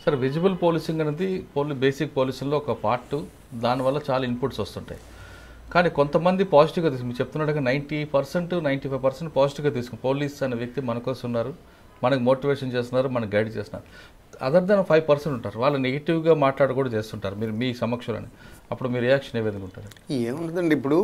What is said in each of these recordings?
Sir visible policing అనేది పోలీ basic పోలీసుల్లో ఒక పార్ట్ దానివల్ల చాలా ఇన్పుట్స్ వస్తుంటాయి కానీ కొంతమంది పాజిటివ్గా తీసుకు మీరు చెప్తున్నట్టుగా ninety percent ninety five percent పాజిటివ్గా తీసుకుని పోలీస్ అనే వ్యక్తి మన కోసం ఉన్నారు మనకు మోటివేషన్ చేస్తున్నారు మనకు గైడ్ చేస్తున్నారు అదర్ దాన్ ఫైవ్ పర్సెంట్ ఉంటారు వాళ్ళు నెగిటివ్గా మాట్లాడు కూడా చేస్తుంటారు మీరు మీ సమక్షంలోనే అప్పుడు మీ రియాక్షన్ ఏ విధంగా ఉంటుంది ఏముంటుందండి ఇప్పుడు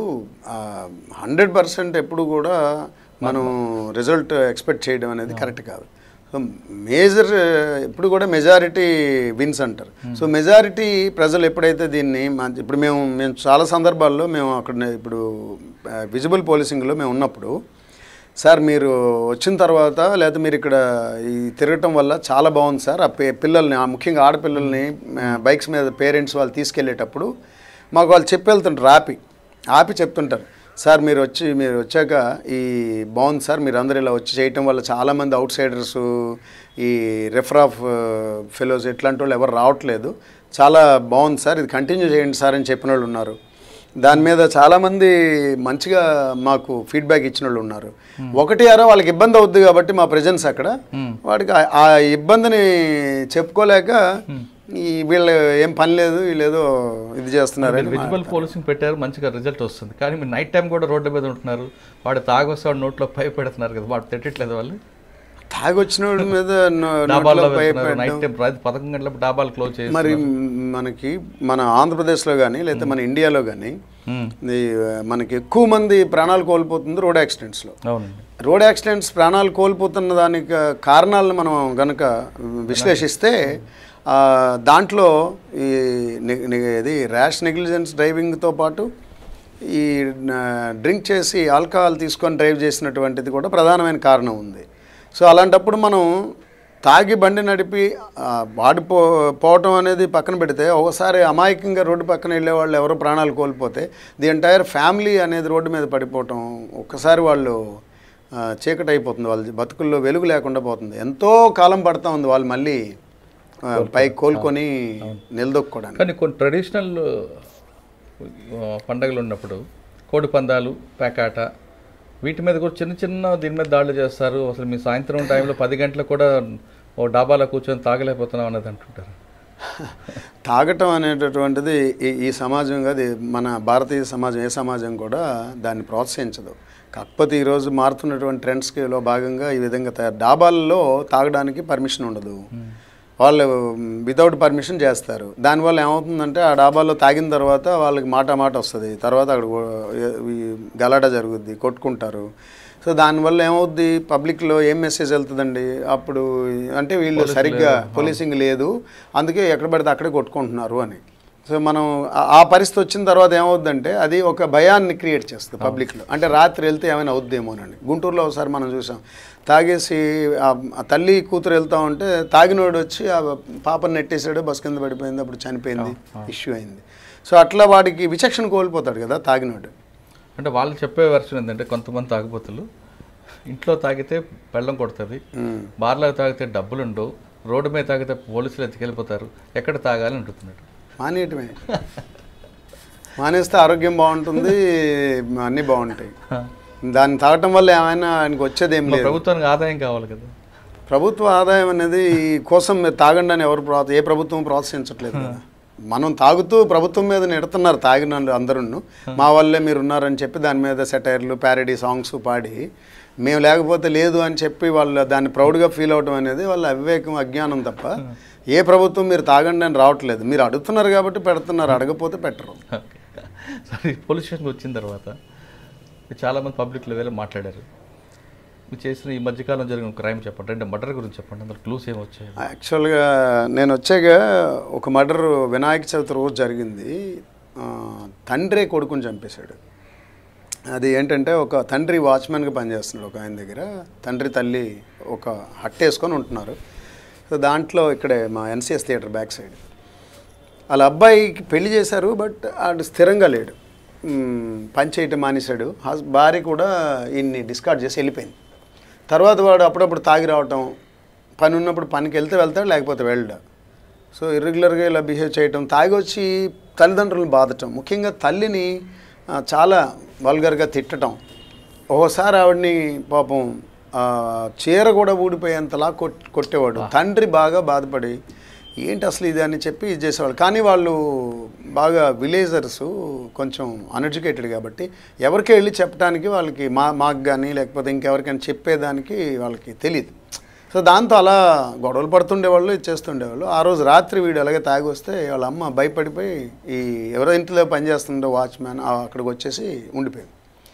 హండ్రెడ్ పర్సెంట్ ఎప్పుడు కూడా మనం రిజల్ట్ ఎక్స్పెక్ట్ చేయడం అనేది కరెక్ట్ కాదు సో మేజర్ ఇప్పుడు కూడా మెజారిటీ విన్స్ అంటారు సో మెజారిటీ ప్రజలు ఎప్పుడైతే దీన్ని మన- ఇప్పుడు మేము మేము చాలా సందర్భాల్లో మేము అక్కడ ఇప్పుడు విజిబుల్ పోలీసింగ్లో మేము ఉన్నప్పుడు సార్ మీరు వచ్చిన తర్వాత లేదా మీరు ఇక్కడ ఈ తిరగటం వల్ల చాలా బాగుంది సార్ ఆ పి- పిల్లల్ని ఆ ముఖ్యంగా ఆడపిల్లల్ని బైక్స్ మీద పేరెంట్స్ వాళ్ళు తీసుకెళ్ళేటప్పుడు మాకు వాళ్ళు చెప్పి వెళ్తుంటారు ఆపి ఆపి చెప్తుంటారు సార్ మీరు వచ్చి మీరు వచ్చాక ఈ బాగుంది సార్ మీరు అందరు ఇలా వచ్చి చేయటం వల్ల చాలామంది అవుట్ సైడర్స్ ఈ రెఫర్ ఆఫ్ ఫెలోస్ ఇట్లాంటి వాళ్ళు ఎవరు రావట్లేదు చాలా బాగుంది సార్ ఇది కంటిన్యూ చేయండి సార్ అని చెప్పిన వాళ్ళు ఉన్నారు దాని మీద చాలామంది మంచిగా మాకు ఫీడ్బ్యాక్ ఇచ్చిన వాళ్ళు ఉన్నారు ఒకటి అరా వాళ్ళకి ఇబ్బంది అవుద్ది కాబట్టి మా ప్రజెన్స్ అక్కడ వాడికి ఆ- ఆ ఇబ్బందిని చెప్పుకోలేక ఈ వీళ్ళు ఏం పని లేదు వీళ్ళు ఏదో ఇది చేస్తున్నారని విజిబుల్ పోలీసింగ్ పెట్టారు మంచిగా రిజల్ట్ వస్తుంది కానీ మీరు నైట్ టైం కూడా రోడ్డు మీద ఉంటున్నారు వాడు తాగొస్తే వాడు నోట్లో పై పెడుతున్నారు కదా వాడు తిట్టట్లేదు వాళ్ళు తాగొచ్చిన వాడి మీద నో- డాబాల్లో నోట్లో పై వెళ్తున్నారు పెట్టడం. నైట్ టైం రాత్రి పదకొండు గంటలకు డాబాలు క్లోజ్ చేసి మరి మనకి మన ఆంధ్రప్రదేశ్లో కానీ లేదా మన ఇండియాలో కానీ మ్మ్. ఈ మనకి ఎక్కువ మంది ప్రాణాలు కోల్పోతుంది రోడ్ యాక్సిడెంట్స్లో అవునండి రోడ్ యాక్సిడెంట్స్ ప్రాణాలు కోల్పోతున్న దానికి కారణాలను మనం గనక విశ్లేషిస్తే ఆ, దాంట్లో ఈ ని- ని- ఇది ర్యాష్ నెగ్లిజెన్స్ డ్రైవింగ్తో పాటు ఈ డ్రింక్ చేసి ఆల్కహాల్ తీసుకొని డ్రైవ్ చేసినటువంటిది కూడా ప్రధానమైన కారణం ఉంది సో అలాంటప్పుడు మనం తాగి బండి నడిపి ఆ, వాడిపో పోవటం అనేది పక్కన పెడితే ఒకసారి అమాయకంగా రోడ్డు పక్కన వెళ్ళే వాళ్ళు ఎవరో ప్రాణాలు కోల్పోతే ది ఎంటైర్ ఫ్యామిలీ అనేది రోడ్డు మీద పడిపోవటం ఒక్కసారి వాళ్ళు ఆ, చీకటి అయిపోతుంది వాళ్ళ బతుకుల్లో వెలుగు లేకుండా పోతుంది ఎంతో కాలం పడతా ఉంది వాళ్ళు మళ్ళీ ఆ, పైకి కోలుకొని నిలదొక్కుకోవడానికి కానీ కొన్ని ట్రెడిషనల్ పండగలు ఉన్నప్పుడు కోడి పందాలు పేకాట వీటి మీద కూడా చిన్న చిన్న దీని మీద దాడులు చేస్తారు అసలు మీ సాయంత్రం టైంలో పది గంటలకు కూడా ఓ డాబాలో కూర్చొని తాగలేకపోతున్నాం అనేది అంటుంటారు తాగటం అనేటటువంటిది ఈ ఈ సమాజం కాదు ఈ మన భారతీయ సమాజం ఏ సమాజం కూడా దాన్ని ప్రోత్సహించదు కాకపోతే ఈరోజు మారుతున్నటువంటి ట్రెండ్స్కిలో భాగంగా ఈ విధంగా తయారు డాబాల్లో తాగడానికి పర్మిషన్ ఉండదు వాళ్ళు వితౌట్ పర్మిషన్ చేస్తారు దానివల్ల ఏమవుతుందంటే ఆ డాబాల్లో తాగిన తర్వాత వాళ్ళకి మాట మాట వస్తుంది తర్వాత అక్కడ గో- ఈ గలాట జరుగుద్ది కొట్టుకుంటారు సో దానివల్ల ఏమవుద్ది పబ్లిక్లో ఏం మెసేజ్ వెళ్తుందండి అప్పుడు అంటే వీళ్ళు సరిగ్గా పోలీసింగ్ లేదు అందుకే ఎక్కడ పడితే అక్కడే కొట్టుకుంటున్నారు అని సో మనం ఆ- ఆ పరిస్థితి వచ్చిన తర్వాత ఏమవుద్దంటే అది ఒక భయాన్ని క్రియేట్ చేస్తుంది పబ్లిక్లో అంటే రాత్రి వెళ్తే ఏమైనా అవుద్దేమోనని గుంటూరులో ఒకసారి మనం చూసాం తాగేసి ఆ ఆ తల్లి కూతురు వెళ్తా ఉంటే తాగినోడు వచ్చి ఆ పాపను నెట్టేసాడు బస్ కింద పడిపోయింది అప్పుడు చనిపోయింది ఇష్యూ అయింది సో అట్లా వాడికి విచక్షణ కోల్పోతాడు కదా తాగినోడు అంటే వాళ్ళు చెప్పే వెర్షన్ ఏంటంటే కొంతమంది తాగుబోతులు ఇంట్లో తాగితే బెల్లం కొడుతుంది బార్లో తాగితే డబ్బులు ఉండవు రోడ్డు మీద తాగితే పోలీసులు ఎత్తుకెళ్ళిపోతారు ఎక్కడ తాగాలి అంటున్నాడు మానేయటమే మానేస్తే ఆరోగ్యం బాగుంటుంది అన్నీ బాగుంటాయి దాన్ని తాగటం వల్ల ఏమైనా ఆయనకు వచ్చేది ఏం లేదు ప్రభుత్వానికి ఆదాయం కావాలి కదా ప్రభుత్వ ఆదాయం అనేది ఈ కోసం మీరు తాగండి అని ఎవరు ప్రోత్స ఏ ప్రభుత్వం ప్రోత్సహించట్లేదు కదా మనం తాగుతూ ప్రభుత్వం మీద నెడుతున్నారు తాగిన వాళ్ళు అందరూ మా వల్లే మీరు ఉన్నారని చెప్పి దాని మీద సెటైర్లు ప్యారడీ సాంగ్స్ పాడి మేము లేకపోతే లేదు అని చెప్పి వాళ్ళు దాన్ని ప్రౌడ్గా ఫీల్ అవడం అనేది వాళ్ళ అవివేకం అజ్ఞానం తప్ప ఏ ప్రభుత్వం మీరు తాగండి అని రావట్లేదు మీరు అడుగుతున్నారు కాబట్టి పెడుతున్నారు అడగపోతే పెట్టరు ఓకే సరే పోలీస్ స్టేషన్కి వచ్చిన తర్వాత మీరు చాలామంది పబ్లిక్ లెవెల్లో మాట్లాడారు మీరు చేసిన ఈ మధ్యకాలం జరిగిన క్రైమ్ చెప్పండి అంటే మర్డర్ గురించి చెప్పండి అందులో క్లూస్ ఏమి వచ్చాయి యాక్చువల్గా నేను వచ్చాక ఒక మర్డర్ వినాయక చవితి రోజు జరిగింది ఆ, తండ్రే కొడుకుని చంపేశాడు అది ఏంటంటే ఒక తండ్రి వాచ్మెన్గా పనిచేస్తున్నాడు ఒక ఆయన దగ్గర తండ్రి తల్లి ఒక హట్ వేసుకొని ఉంటున్నారు సో దాంట్లో ఇక్కడే మా ఎన్సిఎస్ థియేటర్ బ్యాక్ సైడ్ వాళ్ళ అబ్బాయికి పెళ్లి చేశారు బట్ ఆడు స్థిరంగా లేడు మ్, పని చేయటం మానేశాడు హస్ భార్య కూడా ఈయన్ని డిస్కార్డ్ చేసి వెళ్ళిపోయింది తర్వాత వాడు అప్పుడప్పుడు తాగి రావటం పని ఉన్నప్పుడు పనికి వెళ్తే వెళ్తాడు లేకపోతే వెళ్ళడు సో ఇర్రెగ్యులర్గా ఇలా బిహేవ్ చేయటం తాగి వచ్చి తల్లిదండ్రులను బాధటం ముఖ్యంగా తల్లిని ఆ, చాలా వల్గర్గా తిట్టడం ఓసారి ఆవిడని పాపం ఆ, చీర కూడా ఊడిపోయేంతలా కొట్ కొట్టేవాడు తండ్రి బాగా బాధపడి ఏంటి అసలు ఇది అని చెప్పి ఇది చేసేవాళ్ళు కానీ వాళ్ళు బాగా విలేజర్స్ కొంచెం అన్ఎడ్యుకేటెడ్ కాబట్టి ఎవరికి వెళ్ళి చెప్పడానికి వాళ్ళకి మా మాకు కానీ లేకపోతే ఇంకెవరికైనా చెప్పేదానికి వాళ్ళకి తెలియదు సో దాంతో అలా గొడవలు పడుతుండేవాళ్ళు ఇది చేస్తుండేవాళ్ళు ఆ రోజు రాత్రి వీడు అలాగే తాగి వస్తే వాళ్ళ అమ్మ భయపడిపోయి ఈ ఎవరో ఇంట్లో పనిచేస్తుండే వాచ్మ్యాన్ అక్కడికి వచ్చేసి ఉండిపోయింది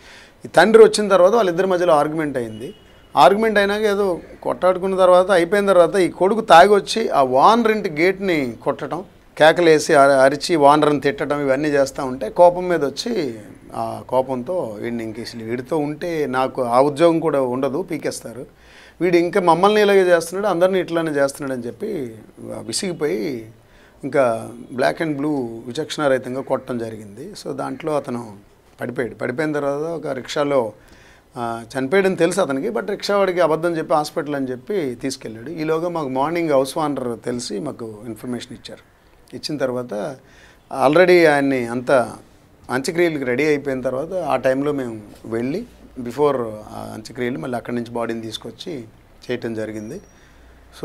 ఈ తండ్రి వచ్చిన తర్వాత వాళ్ళిద్దరి మధ్యలో ఆర్గ్యుమెంట్ అయింది ఆర్గ్యుమెంట్ అయినాక ఏదో కొట్టాడుకున్న తర్వాత అయిపోయిన తర్వాత ఈ కొడుకు తాగి వచ్చి ఆ వానర్ ఇంటి గేట్ని కొట్టడం కేకలేసి అర- అరిచి వానర్ని తిట్టడం ఇవన్నీ చేస్తూ ఉంటే కోపం మీద వచ్చి ఆ కోపంతో వీడిని ఇంక అసలు వీడితో ఉంటే నాకు ఆ ఉద్యోగం కూడా ఉండదు పీకేస్తారు వీడు ఇంకా మమ్మల్ని ఇలాగే చేస్తున్నాడు అందరినీ ఇట్లానే చేస్తున్నాడు అని చెప్పి విసిగిపోయి ఇంకా బ్లాక్ అండ్ బ్లూ విచక్షణారహితంగా కొట్టడం జరిగింది సో దాంట్లో అతను పడిపోయాడు పడిపోయిన తర్వాత ఒక రిక్షాలో ఆ, చనిపోయాడని తెలుసు అతనికి బట్ రిక్షా వాడికి అబద్ధం చెప్పి హాస్పిటల్ అని చెప్పి తీసుకెళ్ళాడు ఈలోగా మాకు మార్నింగ్ హౌస్ వానర్ తెలిసి మాకు ఇన్ఫర్మేషన్ ఇచ్చారు ఇచ్చిన తర్వాత ఆల్రెడీ ఆయన్ని అంత అంత్యక్రియలకు రెడీ అయిపోయిన తర్వాత ఆ టైంలో మేము వెళ్ళి బిఫోర్ ఆ అంత్యక్రియలు మళ్ళీ అక్కడి నుంచి బాడీని తీసుకొచ్చి చేయటం జరిగింది సో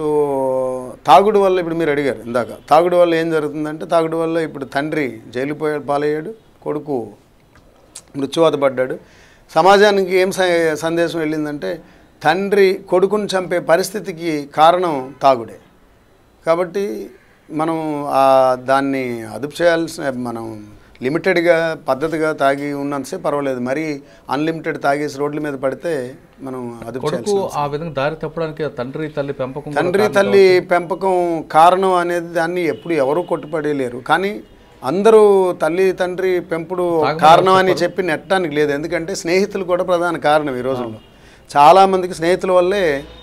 తాగుడు వల్ల ఇప్పుడు మీరు అడిగారు ఇందాక తాగుడు వల్ల ఏం జరుగుతుందంటే తాగుడు వల్ల ఇప్పుడు తండ్రి జైలు పోయా పాలయ్యాడు కొడుకు మృత్యువాత పడ్డాడు సమాజానికి ఏం స- సందేశం వెళ్ళిందంటే తండ్రి కొడుకుని చంపే పరిస్థితికి కారణం తాగుడే కాబట్టి మనం ఆ దాన్ని అదుపు చేయాల్సిన మనం లిమిటెడ్గా పద్ధతిగా తాగి ఉన్నంతసేపు పర్వాలేదు మరీ అన్లిమిటెడ్ తాగేసి రోడ్ల మీద పడితే మనం అదుపు కొడుకు చేయాల్సిన ఆ విధంగా దారి తప్పడానికి ఆ తండ్రి తల్లి పెంపకం కూడా తండ్రి కారణం తల్లి పెంపకం కారణం అనేది దాన్ని ఎప్పుడు ఎవరు కొట్టుపడేయలేరు కానీ అందరూ తల్లి తండ్రి పెంపుడు కారణం అని చెప్పి నెట్టడానికి లేదు ఎందుకంటే స్నేహితులు కూడా ప్రధాన కారణం ఈ రోజుల్లో చాలామందికి స్నేహితుల వల్లే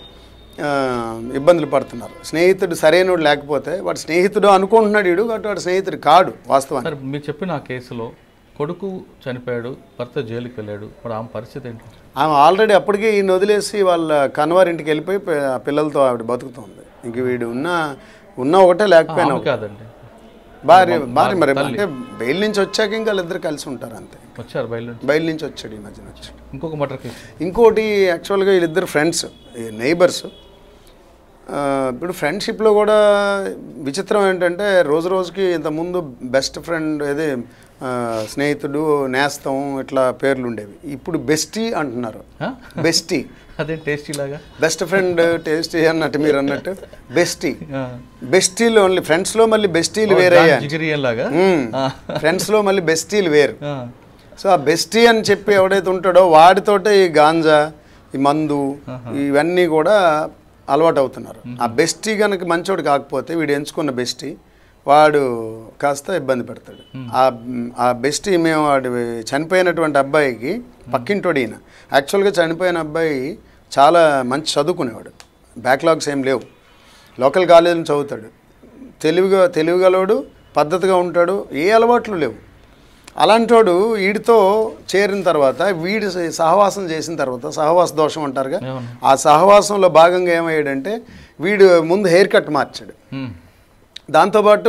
ఆ, ఇబ్బందులు పడుతున్నారు స్నేహితుడు సరైనడు లేకపోతే వాడు స్నేహితుడు అనుకుంటున్నాడు వీడు కాబట్టి వాడు స్నేహితుడు కాడు వాస్తవానికి సరే మీరు చెప్పిన ఆ కేసులో కొడుకు చనిపోయాడు భర్త జైలుకి వెళ్ళాడు మరి ఆమె పరిస్థితి ఏంటి ఆమె ఆల్రెడీ అప్పటికే ఈయన వదిలేసి వాళ్ళ కన్వారింటికి వెళ్ళిపోయి పి- పిల్లలతో ఆవిడ బతుకుతుంది ఇంక వీడు ఉన్న ఉన్న ఒకటే లేకపోయినా ఆమె కాదండి భార్య భార్య మరి అంటే బెయిల్ నుంచి వచ్చాక ఇంకా వాళ్ళిద్దరు కలిసి ఉంటారు అంతే వచ్చారు బయలు నుంచి బయలు నుంచి వచ్చాడు ఈ మధ్యన వచ్చాడు ఇంకొక మటర్ కేసు ఇంకోటి యాక్చువల్గా వీళ్ళిద్దరు ఫ్రెండ్స్ నైబర్స్ ఇప్పుడు ఫ్రెండ్షిప్లో కూడా విచిత్రం ఏంటంటే రోజు రోజుకి ఇంతకుముందు బెస్ట్ ఫ్రెండ్ ఏదే ఆ, స్నేహితుడు నేస్తం ఇట్లా పేర్లు ఉండేవి ఇప్పుడు బెస్టీ అంటున్నారు ఆ? బెస్టీ అదే టేస్టీ లాగా బెస్ట్ ఫ్రెండ్ టేస్టీ అన్నట్టు మీరు అన్నట్టు బెస్టీ ఆ. బెస్టీలు ఓన్లీ ఫ్రెండ్స్లో మళ్ళీ బెస్టీలు వేరే జాన్ జిగిరియన్ లాగా ఆ. ఫ్రెండ్స్లో మళ్ళీ బెస్టీలు వేరు ఆ. సో ఆ బెస్టీ అని చెప్పి ఎవడైతే ఉంటాడో వాడితోటే ఈ గాంజా ఈ మందు ఇవన్నీ కూడా అలవాటు అవుతున్నారు ఆ బెస్టీ కనుక మంచోడు కాకపోతే వీడు ఎంచుకున్న బెస్టీ వాడు కాస్త ఇబ్బంది పెడతాడు ఆ ఆ బెస్టీ మేము వాడి చనిపోయినటువంటి అబ్బాయికి పక్కింటోడు ఈయన యాక్చువల్గా చనిపోయిన అబ్బాయి చాలా మంచి చదువుకునేవాడు బ్యాక్లాగ్స్ ఏం లేవు లోకల్ కాలేజీలో చదువుతాడు తెలివిగా తెలివిగలవాడు పద్ధతిగా ఉంటాడు ఏ అలవాట్లు లేవు అలాంటోడు వీడితో చేరిన తర్వాత వీడి సహవాసం చేసిన తర్వాత సహవాస దోషం అంటారుగా అవును. ఆ సహవాసంలో భాగంగా ఏమయ్యాడంటే వీడు ముందు హెయిర్ కట్ మార్చాడు ఉమ్. దాంతోపాటు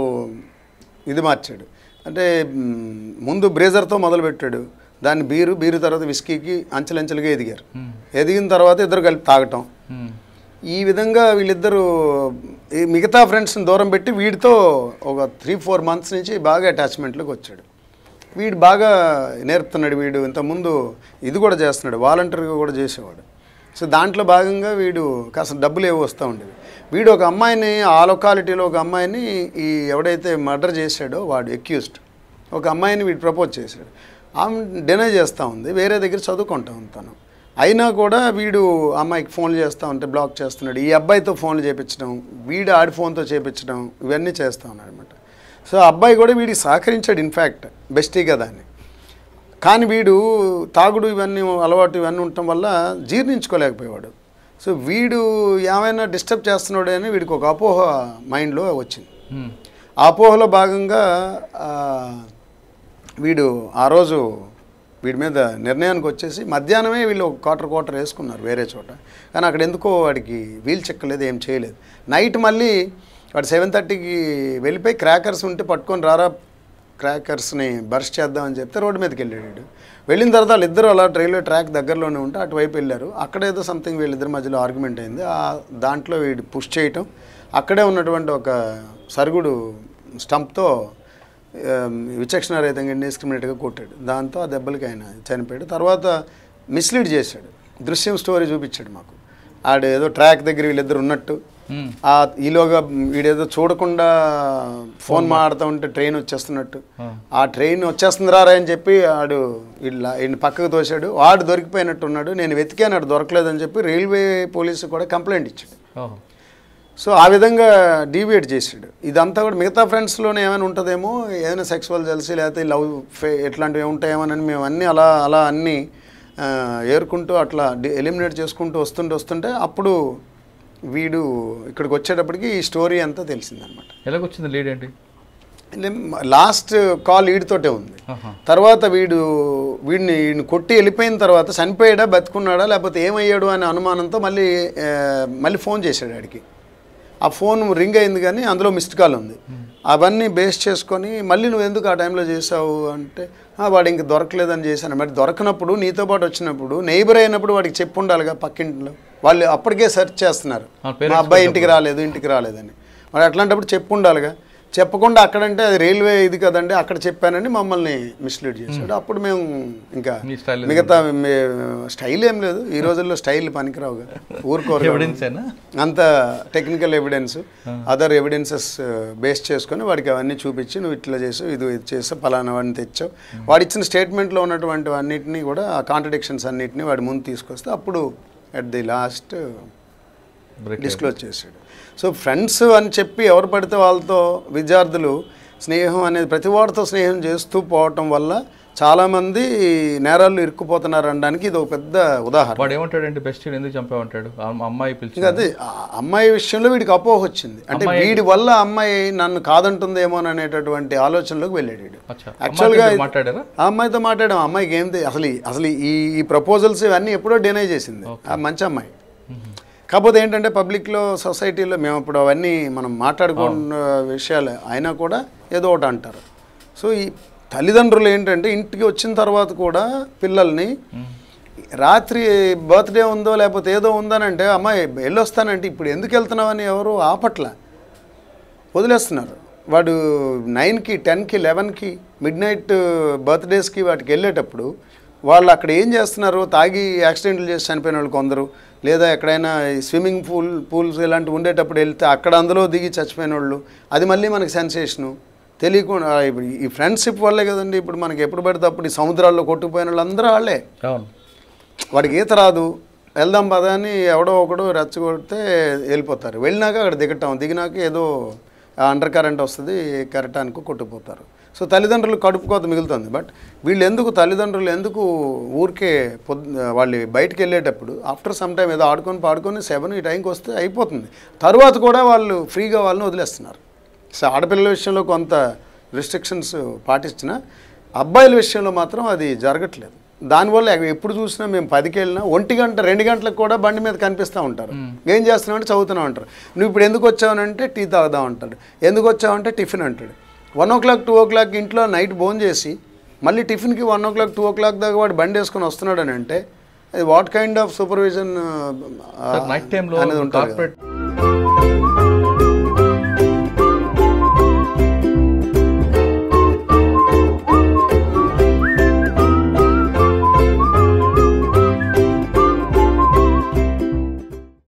ఇది మార్చాడు అంటే మ్, ముందు బ్రేజర్తో మొదలుపెట్టాడు దాన్ని బీరు బీరు తర్వాత విస్కీకి అంచెలంచెలుగా ఎదిగారు ఉమ్. ఎదిగిన తర్వాత ఇద్దరు కలిపి తాగటం ఉమ్. ఈ విధంగా వీళ్ళిద్దరూ ఈ మిగతా ఫ్రెండ్స్ని దూరం పెట్టి వీడితో ఒక త్రీ ఫోర్ మంత్స్ నుంచి బాగా అటాచ్మెంట్లోకి వచ్చాడు వీడు బాగా నేర్పుతున్నాడు వీడు ఇంతకుముందు ఇది కూడా చేస్తున్నాడు వాలంటీర్గా కూడా చేసేవాడు సో దాంట్లో భాగంగా వీడు కాస్త డబ్బులు ఏవో వస్తూ ఉండేవి వీడు ఒక అమ్మాయిని ఆ లొకాలిటీలో ఒక అమ్మాయిని ఈ ఎవడైతే మర్డర్ చేశాడో వాడు ఎక్యూస్డ్ ఒక అమ్మాయిని వీడు ప్రపోజ్ చేశాడు ఆమె డినై చేస్తూ ఉంది వేరే దగ్గర చదువుకుంటా ఉంటాను అయినా కూడా వీడు అమ్మాయికి ఫోన్లు చేస్తూ ఉంటే బ్లాక్ చేస్తున్నాడు ఈ అబ్బాయితో ఫోన్లు చేపించడం వీడు ఆడి ఫోన్తో చేపించడం ఇవన్నీ చేస్తూ ఉన్నాడు అనమాట సో ఆ అబ్బాయి కూడా వీడికి సహకరించాడు ఇన్ఫ్యాక్ట్ బెస్టీ కదా అని కానీ వీడు తాగుడు ఇవన్నీ అలవాటు ఇవన్నీ ఉండటం వల్ల జీర్ణించుకోలేకపోయేవాడు సో వీడు ఏమైనా డిస్టర్బ్ చేస్తున్నాడు అని వీడికి ఒక అపోహ మైండ్లో వచ్చింది ఉమ్. ఆ అపోహలో భాగంగా ఆ, వీడు ఆ రోజు వీడి మీద నిర్ణయానికి వచ్చేసి మధ్యాహ్నమే వీళ్ళు ఒక క్వార్టర్ క్వార్టర్ వేసుకున్నారు వేరే చోట కానీ అక్కడ ఎందుకో వాడికి వీల్ చెక్కలేదు ఏం చేయలేదు నైట్ మళ్ళీ వాడు సెవెన్ థర్టీకి వెళ్ళిపోయి క్రాకర్స్ ఉంటే పట్టుకొని రారా క్రాకర్స్ని బర్స్ట్ చేద్దామని చెప్తే రోడ్డు మీదకి వెళ్ళాడు వీడు వెళ్ళిన తర్వాత వాళ్ళిద్దరూ అలా రైల్వే ట్రాక్ దగ్గరలోనే ఉంటే అటువైపు వెళ్ళారు అక్కడ ఏదో సంథింగ్ వీళ్ళిద్దరి మధ్యలో ఆర్గ్యుమెంట్ అయింది ఆ దాంట్లో వీడు పుష్ చేయటం అక్కడే ఉన్నటువంటి ఒక సరుగుడు స్టంప్తో ఆ, విచక్షణ రహితంగా ఇండిస్క్రిమినేట్గా కొట్టాడు దాంతో ఆ దెబ్బలకి ఆయన చనిపోయాడు తర్వాత మిస్లీడ్ చేశాడు దృశ్యం స్టోరీ చూపించాడు మాకు ఆడు ఏదో ట్రాక్ దగ్గర వీళ్ళిద్దరు ఉన్నట్టు మ్మ్. ఆ ఈలోగా వీడేదో చూడకుండా ఫోన్ మాడుతూ ఉంటే ట్రైన్ వచ్చేస్తున్నట్టు ఆ ట్రైన్ వచ్చేస్తుందిరా రా అని చెప్పి ఆడు వీళ్ళ ఈయన పక్కకు తోశాడు వాడు దొరికిపోయినట్టు ఉన్నాడు నేను వెతికాను ఆడు దొరకలేదని చెప్పి రైల్వే పోలీసు కూడా కంప్లైంట్ ఇచ్చాడు ఓహో సో ఆ విధంగా డీవియేట్ చేసాడు ఇదంతా కూడా మిగతా ఫ్రెండ్స్లోనే ఏమైనా ఉంటుందేమో ఏదైనా సెక్సువల్ జెల్సీ లేకపోతే లవ్ ఫే ఇట్లాంటివి ఉంటాయేమోనని మేము అన్నీ అలా అలా అన్నీ ఆ, ఏరుకుంటూ అట్లా ఎలిమినేట్ చేసుకుంటూ వస్తుంటే వస్తుంటే అప్పుడు వీడు ఇక్కడికి వచ్చేటప్పటికి ఈ స్టోరీ అంతా తెలిసిందనమాట ఎలాగొచ్చింది లీడ్ ఏంటి లాస్ట్ కాల్ వీడితోటే ఉంది ఆహా. తర్వాత వీడు వీడిని వీడిని కొట్టి వెళ్ళిపోయిన తర్వాత చనిపోయాడా బతుకున్నాడా లేకపోతే ఏమయ్యాడు అనే అనుమానంతో మళ్ళీ ఆ, మళ్ళీ ఫోన్ చేశాడు ఆడికి ఆ ఫోన్ రింగ్ అయింది కానీ అందులో మిస్డ్ కాల్ ఉంది అవన్నీ బేస్ చేసుకొని మళ్ళీ నువ్వు ఎందుకు ఆ టైంలో చేసావు అంటే "ఆ, వాడు ఇంక దొరకలేదని చేశాను మరి దొరకనప్పుడు నీతో పాటు వచ్చినప్పుడు నైబర్ అయినప్పుడు వాడికి చెప్పు ఉండాలిగా పక్కింట్లో వాళ్ళు అప్పటికే సెర్చ్ చేస్తున్నారు ఆ, parents మా అబ్బాయి ఇంటికి రాలేదు ఇంటికి రాలేదని మరి అట్లాంటప్పుడు చెప్పు ఉండాలిగా చెప్పకుండా అక్కడంటే అది రైల్వే ఇది కదండి అక్కడ చెప్పానని మమ్మల్ని మిస్లీడ్ చేశాడు అప్పుడు మేము ఇంకా మీ స్టైల్ మిగతా మే- స్టైల్ ఏం లేదు ఈ రోజుల్లో స్టైల్ పనికిరావుగా ఊరుకోరు ఎవిడెన్స్ ఏనా అంత technical evidence other evidences base చేసుకొని వాడికి అవన్నీ చూపించి నువ్వు ఇట్లా చేసావు ఇది ఇది చేసావు పలానా వాడిని తెచ్చావు వాడు ఇచ్చిన స్టేట్మెంట్లో ఉన్నటువంటి అన్నిటిని కూడా ఆ కాంట్రడిక్షన్స్ అన్నిటిని వాడి ముందు తీసుకొస్తే అప్పుడు at the last break disclose చేశాడు సో ఫ్రెండ్స్ అని చెప్పి ఎవరు పడితే వాళ్ళతో విద్యార్థులు స్నేహం అనేది ప్రతి వాడితో స్నేహం చేస్తూ పోవటం వల్ల చాలామంది నేరాలు ఇరుక్కుపోతున్నారు అనడానికి ఇది ఒక పెద్ద ఉదాహరణ వాడు ఏమంటాడండి బెస్ట్ ఎందుకు చంపామంటాడు ఆ అమ్మాయి పిలిచి ఇంకా అదే ఆ అమ్మాయి విషయంలో వీడికి అపోహ వచ్చింది అంటే వీడి వల్ల అమ్మాయి నన్ను కాదంటుందేమో అనేటటువంటి ఆలోచనలోకి వెళ్ళాడు వీడు అచ్చా యాక్చువల్గా అమ్మాయితో మాట్లాడారా ఆ అమ్మాయితో మాట్లాడాం ఆ అమ్మాయికి ఏం తె- అసలు ఈ- అసలు ఈ ఈ ప్రపోజల్స్ ఇవన్నీ ఎప్పుడో డినై చేసింది ఆ మంచి అమ్మాయి కాకపోతే ఏంటంటే పబ్లిక్లో సొసైటీలో మేము ఇప్పుడు అవన్నీ మనం మాట్లాడుకున్న విషయాలు అయినా కూడా ఏదో ఒకటి అంటారు సో ఈ తల్లిదండ్రులు ఏంటంటే ఇంటికి వచ్చిన తర్వాత కూడా పిల్లల్ని రాత్రి బర్త్డే ఉందో లేకపోతే ఏదో ఉందనంటే అమ్మాయి వెళ్ళొస్తానంటే ఇప్పుడు ఎందుకు వెళ్తున్నావని ఎవరు ఆపట్ల వదిలేస్తున్నారు వాడు నైన్కి టెన్కి లెవెన్కి మిడ్ నైట్ బర్త్డేస్కి వాటికి వెళ్ళేటప్పుడు వాళ్ళు అక్కడ ఏం చేస్తున్నారు తాగి యాక్సిడెంట్లు చేసి చనిపోయిన వాళ్ళు కొందరు లేదా ఎక్కడైనా స్విమ్మింగ్ పూల్ పూల్స్ ఇలాంటివి ఉండేటప్పుడు వెళ్తే అక్కడ అందులో దిగి చచ్చిపోయిన వాళ్ళు అది మళ్ళీ మనకి సెన్సేషను తెలియకుండా ఇప్పుడు ఈ ఫ్రెండ్షిప్ వల్లే కదండి ఇప్పుడు మనకి ఎప్పుడు పడితే అప్పుడు ఈ సముద్రాల్లో కొట్టుకుపోయిన వాళ్ళు అందరూ వాళ్ళే అవును వాడికి ఈత రాదు వెళ్దాం పదా అని ఎవడో ఒకడు రెచ్చగొడితే వెళ్ళిపోతారు వెళ్ళినాక అక్కడ దిగటం దిగినాక ఏదో అండర్ కరెంట్ వస్తుంది కెరటానికి కొట్టుకుపోతారు సో తల్లిదండ్రులు కడుపు కోత మిగులుతుంది బట్ వీళ్ళు ఎందుకు తల్లిదండ్రులు ఎందుకు ఊరికే పొద్ వాళ్ళు బయటికి వెళ్ళేటప్పుడు ఆఫ్టర్ సమ్ టైం ఏదో ఆడుకొని పాడుకొని సెవెన్ ఈ టైంకి వస్తే అయిపోతుంది తర్వాత కూడా వాళ్ళు ఫ్రీగా వాళ్ళని వదిలేస్తున్నారు సో ఆడపిల్లల విషయంలో కొంత రిస్ట్రిక్షన్స్ పాటించిన అబ్బాయిల విషయంలో మాత్రం అది జరగట్లేదు దానివల్ల ఎగ- ఎప్పుడు చూసినా మేము పదికి వెళ్ళినా ఒంటి గంట రెండు గంటలకు కూడా బండి మీద కనిపిస్తూ ఉంటారు ఏం చేస్తున్నావు అంటే చదువుతున్నావు అంటారు నువ్వు ఇప్పుడు ఎందుకు వచ్చావనంటే టీ తాగుదాం అంటాడు ఎందుకు వచ్చావంటే టిఫిన్ అంటాడు one o'clock two o'clock ఇంట్లో నైట్ భోజనం చేసి మళ్ళీ టిఫిన్కి one o'clock two o'clock దాకా వాడు బండి వేసుకొని వస్తున్నాడు అని అంటే what kind of supervision sir night టైంలో అనేది ఉంటుంది కదా. కార్పొరేట్